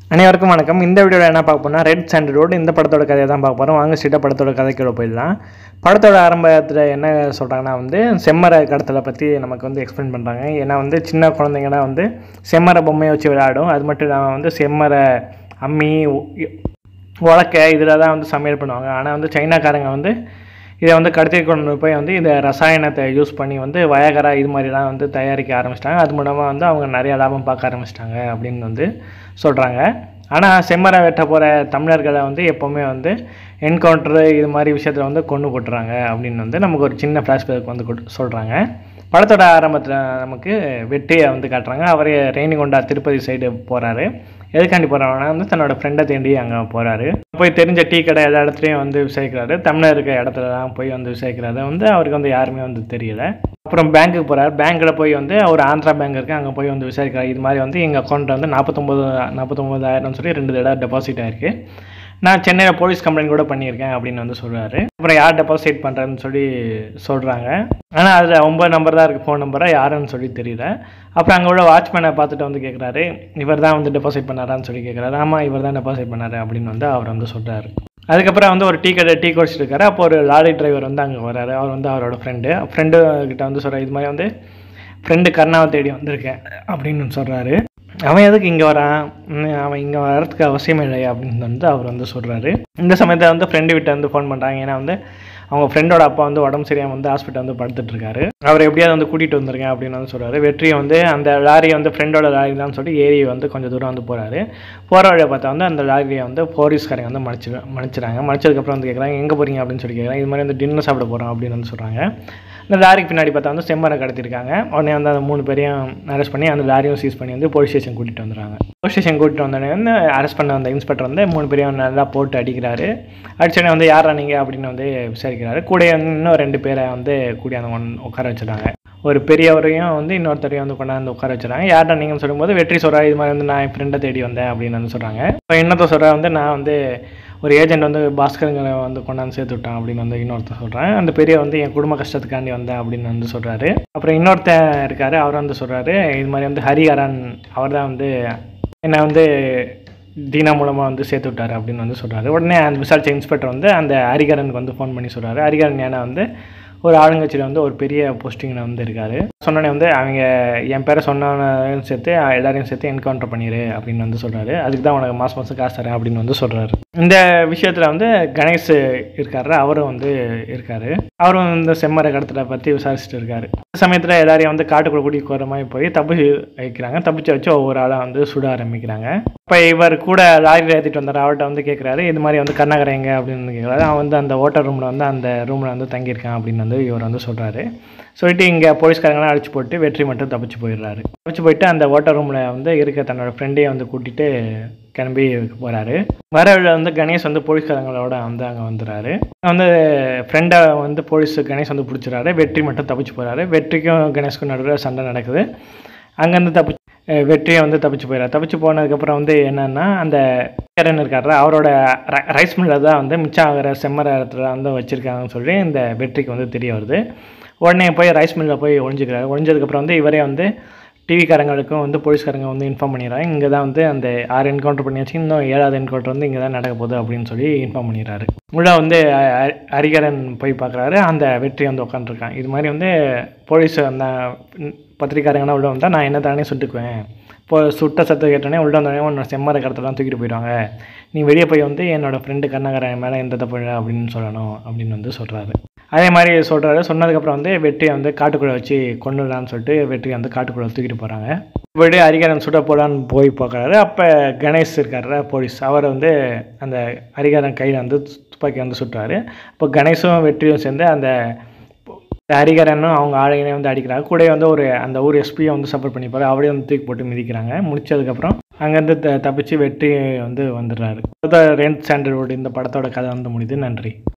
அனைவருக்கும் வணக்கம் இந்த வீடியோவில் என்ன பார்க்க போனால் ரெட் சாண்ட் ரோடு இந்த படத்தோட கதையை தான் பார்க்க போகிறோம் வாங்க ஸ்ட்ரீட்டாக படத்தோட கதைக்குள்ள போயிடலாம் படத்தோட ஆரம்பத்தில் என்ன சொல்கிறாங்கன்னா வந்து செம்மர கடத்தலை பற்றி நமக்கு வந்து எக்ஸ்பிளைன் பண்ணுறாங்க ஏன்னா வந்து சின்ன குழந்தைங்கன்னா வந்து செம்மர பொம்மையை வச்சு விளையாடும் அது மட்டும் இல்லாமல் வந்து செம்மர அம்மி உ- உலக்க இதில் தான் வந்து சமையல் பண்ணுவாங்க ஆனால் வந்து சைனாக்காரங்க வந்து இதை வந்து கடத்தி கொண்டு போய் வந்து இந்த ரசாயனத்தை யூஸ் பண்ணி வந்து வயகரா இது மாதிரிலாம் வந்து தயாரிக்க ஆரம்பிச்சிட்டாங்க அது மூலமாக வந்து அவங்க நிறைய லாபம் பார்க்க ஆரம்பிச்சிட்டாங்க அப்படின்னு வந்து சொல்கிறாங்க ஆனால் செம்மரை வெட்ட போகிற தமிழர்களை வந்து எப்போவுமே வந்து என்கவுண்டரு இது மாதிரி விஷயத்தில் வந்து கொண்டு போட்டுறாங்க அப்படின்னு வந்து நமக்கு ஒரு சின்ன ஃப்ளாஷ்பேக் வந்து கொடு சொல்கிறாங்க படத்தோட ஆரம்பத்தில் நமக்கு வெற்றியை வந்து காட்டுறாங்க அவரே ரெய்னிகொண்டா திருப்பதி சைடு போகிறாரு எதுக்காண்டி போகிறாங்கன்னா வந்து தன்னோட ஃப்ரெண்டை தேடி அங்கே போகிறாரு போய் தெரிஞ்ச டீ கடை எல்லா இடத்துலையும் வந்து விசாரிக்கிறாரு தமிழர் இருக்க இடத்துலலாம் போய் வந்து விசாரிக்கிறாரு வந்து அவருக்கு வந்து யாருமே வந்து தெரியல அப்புறம் பேங்க்குக்கு போகிறார் பேங்க்கில் போய் வந்து ஒரு ஆந்திரா பேங்க் இருக்குது அங்கே போய் வந்து விசாரிக்கிறார் இது மாதிரி வந்து எங்கள் அக்கௌண்ட்டில் வந்து நாற்பத்தொம்பது நாற்பத்தொம்பதாயிரம் சொல்லி ரெண்டு தடவை டெபாசிட் ஆயிருக்கு நான் சென்னையில் போலீஸ் கம்ப்ளைண்ட் கூட பண்ணியிருக்கேன் அப்படின்னு வந்து சொல்கிறாரு அப்புறம் யார் டெபாசிட் பண்ணுறேன்னு சொல்லி சொல்கிறாங்க ஆனால் அதில் ஒம்பது நம்பர் தான் இருக்குது ஃபோன் நம்பராக யாருன்னு சொல்லி தெரியல அப்புறம் அங்கே உள்ள வாட்ச்மேனை பார்த்துட்டு வந்து கேட்குறாரு இவர் தான் வந்து டெபாசிட் பண்ணாரான்னு சொல்லி கேட்குறாரு ஆமாம் இவர் தான் டெபாசிட் பண்ணாரு அப்படின்னு வந்து அவர் வந்து சொல்கிறாரு அதுக்கப்புறம் வந்து ஒரு டீ கடை டீ குடிச்சிட்டு இருக்காரு அப்போ ஒரு லாரி டிரைவர் வந்து அங்கே வராரு அவர் வந்து அவரோட ஃப்ரெண்டு ஃப்ரெண்டு கிட்ட வந்து சொல்கிறார் இது மாதிரி வந்து ஃப்ரெண்டு கருணாவை தேடி வந்திருக்கேன் அப்படின்னு சொல்கிறாரு அவன் எதுக்கு இங்கே வரான் ம், அவன் இங்கே வர்றதுக்கு அவசியம் இல்லை அப்படின்னு வந்து அவர் வந்து சொல்கிறாரு இந்த சமயத்தில் வந்து ஃப்ரெண்டு கிட்ட வந்து ஃபோன் பண்ணுறாங்க ஏன்னா வந்து அவங்க ஃப்ரெண்டோட அப்பா வந்து உடம்பு சரியாம வந்து ஹாஸ்பிட்டல் வந்து படுத்துட்டு இருக்காரு அவர் எப்படியாவது வந்து கூட்டிகிட்டு வந்திருக்கேன் அப்படின்னு வந்து சொல்கிறாரு வெற்றியை வந்து அந்த லாரி வந்து ஃப்ரெண்டோட லாரி தான் சொல்லி ஏறி வந்து கொஞ்சம் தூரம் வந்து போகிறாரு போகிற வழியை பார்த்தா வந்து அந்த லாரியை வந்து போலீஸ்காரங்க வந்து மன்னிச்சு மன்னிச்சிடுறாங்க மன்னிச்சதுக்கப்புறம் வந்து கேட்குறாங்க எங்கே போகிறீங்க அப்படின்னு சொல்லி கேட்குறாங்க இது மாதிரி வந்து டின்னர் சாப்பிட போகிறோம் அப்படின்னு வந்து சொல்கிறாங்க இந்த லாரிக்கு பின்னாடி பார்த்தா வந்து செம்மரை கடத்திருக்காங்க உடனே வந்து அந்த மூணு பேரையும் அரெஸ்ட் பண்ணி அந்த லாரியும் சீஸ் பண்ணி வந்து போலீஸ் ஸ்டேஷன் கூட்டிகிட்டு வந்துடுறாங்க போலீஸ் ஸ்டேஷன் கூட்டிகிட்டு வந்தோடனே வந்து அரெஸ்ட் பண்ண வந்த இன்ஸ்பெக்டர் வந்து மூணு பேரையும் நல்லா போட்டு அடிக்கிறாரு அடிச்சோடனே வந்து யாரா நீங்கள் அப்படின்னு வந்து விசாரிக்கிறாரு கூட இன்னும் ரெண்டு பேரை வந்து கூடி அந்த ஒன் உட்கார வச்சிடுறாங்க ஒரு பெரியவரையும் வந்து இன்னொருத்தரையும் வந்து கொண்டாந்து உட்கார வச்சுறாங்க யார்டா நீங்கன்னு சொல்லும்போது வெற்றி சொல்கிறா இது மாதிரி வந்து நான் என் ஃப்ரெண்டை தேடி வந்தேன் அப்படின்னு வந்து சொல்கிறாங்க இப்போ இன்னொருத்தர் சொல்கிறா வந்து நான் வந்து ஒரு ஏஜென்ட் வந்து பாஸ்கருங்களை வந்து கொண்டாந்து சேர்த்து விட்டான் அப்படின்னு வந்து இன்னொருத்தர் சொல்கிறேன் அந்த பெரிய வந்து என் குடும்ப கஷ்டத்துக்காண்டி வந்தேன் அப்படின்னு வந்து சொல்கிறாரு அப்புறம் இன்னொருத்தன் இருக்காரு அவர் வந்து சொல்கிறாரு இது மாதிரி வந்து ஹரிஹரன் அவர் தான் வந்து என்னை வந்து தீனா மூலமாக வந்து சேர்த்து விட்டாரு அப்படின்னு வந்து சொல்கிறாரு உடனே அந்த விசாரிச்ச இன்ஸ்பெக்டர் வந்து அந்த ஹரிகரனுக்கு வந்து ஃபோன் பண்ணி சொல்கிறாரு ஹரிகரன் ஏன்னா வந்து ஒரு ஆளுங்கட்சியில் வந்து ஒரு பெரிய போஸ்டிங்கில் வந்து இருக்காரு சொன்னோடனே வந்து அவங்க என் பேரை சொன்னவனையும் சேர்த்து எல்லாரையும் சேர்த்து என்கவுண்டர் பண்ணிடு அப்படின்னு வந்து சொல்கிறாரு அதுக்கு தான் உனக்கு மாதம் மாதம் காசு தரேன் அப்படின்னு வந்து சொல்கிறாரு இந்த விஷயத்தில் வந்து கணேஷ் இருக்காரு அவரும் வந்து இருக்காரு அவரும் இந்த செம்மர கடத்தலை பற்றி விசாரிச்சுட்டு இருக்காரு அந்த சமயத்தில் எல்லாரையும் வந்து காட்டுக்குள்ள கூட்டி போகிற மாதிரி போய் தப்பிச்சு வைக்கிறாங்க தப்பிச்சு வச்சு ஒவ்வொரு ஆளாக வந்து சுட ஆரம்பிக்கிறாங்க இப்போ இவர் கூட லாரியில் ஏற்றிட்டு வந்தார் அவர்கிட்ட வந்து கேட்குறாரு இது மாதிரி வந்து கர்நாகரன் எங்க அப்படின்னு கேட்குறாரு அவன் வந்து அந்த ஓட்டர் ரூமில் வந்து அந்த ரூமில் வந்து தங்கியிருக்கான் அப்படின்னு வந்து இவர் வந்து சொல்கிறாரு சொல்லிட்டு இங்கே போலீஸ்காரங்களாம் அடிச்சு போட்டு வெற்றி மட்டும் தப்பிச்சு போயிடுறாரு தப்பிச்சு போயிட்டு அந்த ஓட்டர் ரூமில் வந்து இருக்க தன்னோட ஃப்ரெண்டையே வந்து கூட்டிகிட்டு கிளம்பி போகிறாரு வர வழியில வந்து கணேஷ் வந்து போலீஸ்காரங்களோட வந்து அங்கே வந்துடுறாரு வந்து ஃப்ரெண்டை வந்து போலீஸ் கணேஷ் வந்து பிடிச்சிறாரு வெற்றி மட்டும் தப்பிச்சு போகிறாரு வெற்றிக்கும் கணேஷ்க்கும் நடுவில் சண்டை நடக்குது அங்கேருந்து தப்பிச்சு அஹ் வெற்றியை வந்து தப்பிச்சு போயிடறாரு தப்பிச்சு போனதுக்கப்புறம் வந்து என்னன்னா அந்த பேரன் இருக்காரு அவரோட ர- ரைஸ் மில்லில் தான் வந்து மிச்சம் ஆகிற செம்மர இடத்துல வந்து வச்சுருக்காங்கன்னு சொல்லி இந்த வெற்றிக்கு வந்து தெரிய வருது உடனே போய் ரைஸ் மில்லில் போய் ஒழிஞ்சுக்கிறாரு ஒழிஞ்சதுக்கப்புறம் வந்து இவரே வந்து டிவிக்காரங்களுக்கும் வந்து போலீஸ்காரங்க வந்து இன்ஃபார்ம் பண்ணிடுறாங்க இங்கே தான் வந்து அந்த ஆறு என்கவுண்டர் பண்ணியாச்சு இன்னும் ஏழாவது என்கவுண்டர் வந்து இங்கே தான் நடக்க போகுது அப்படின்னு சொல்லி இன்ஃபார்ம் பண்ணிடுறாரு உள்ள வந்து அ- அ- ஹரிகரன் போய் பார்க்குறாரு அந்த வெற்றி வந்து உட்காந்துருக்கான் இது மாதிரி வந்து போலீஸ் அந்த ம், பத்திரிக்காரங்களாம் உள்ள வந்தால் நான் என்ன தானே சுட்டுக்குவேன் இப்போ சுட்ட சத்தம் கேட்டோடனே உள்ள வந்தோடனே உன்னோட செம்மர கடத்தெல்லாம் தூக்கிட்டு போயிடுவாங்க நீ வெளியே போய் வந்து என்னோட ஃப்ரெண்டு கண்ணகரன் மேலே எந்த தப்பு இல்லை அப்படின்னு சொல்லணும் அப்படின்னு வந்து சொல்கிறாரு அதே மாதிரி சொல்கிறாரு சொன்னதுக்கப்புறம் வந்து வெற்றியை வந்து காட்டுக்குள்ளே வச்சு கொண்டுடலான்னு சொல்லிட்டு வெற்றியை வந்து காட்டுக்குள்ளே தூக்கிட்டு போகிறாங்க போயிட்டு ஹரிகரன் சுட போலான்னு போய் பார்க்குறாரு அப்போ கணேஷ் இருக்கார்ல போலீஸ் அவர் வந்து அந்த ஹரிகரன் கையில் வந்து துப்பாக்கி வந்து சுட்டுறாரு அப்போ கணேஷும் வெற்றியும் சேர்ந்து அந்த ஹரிகரனும் அவங்க ஆளுங்களையும் வந்து அடிக்கிறாங்க கூட வந்து ஒரு அந்த ஊர் எஸ்பியை வந்து சப்போர்ட் பண்ணிப்பாரு அவரையும் வந்து தூக்கி போட்டு மிதிக்கிறாங்க முடிச்சதுக்கப்புறம் அங்கேருந்து த தப்பிச்சு வெற்றி வந்து வந்துடுறாரு ரெண்ட் சாண்டல்வுட் இந்த படத்தோட கதை வந்து முடியுது நன்றி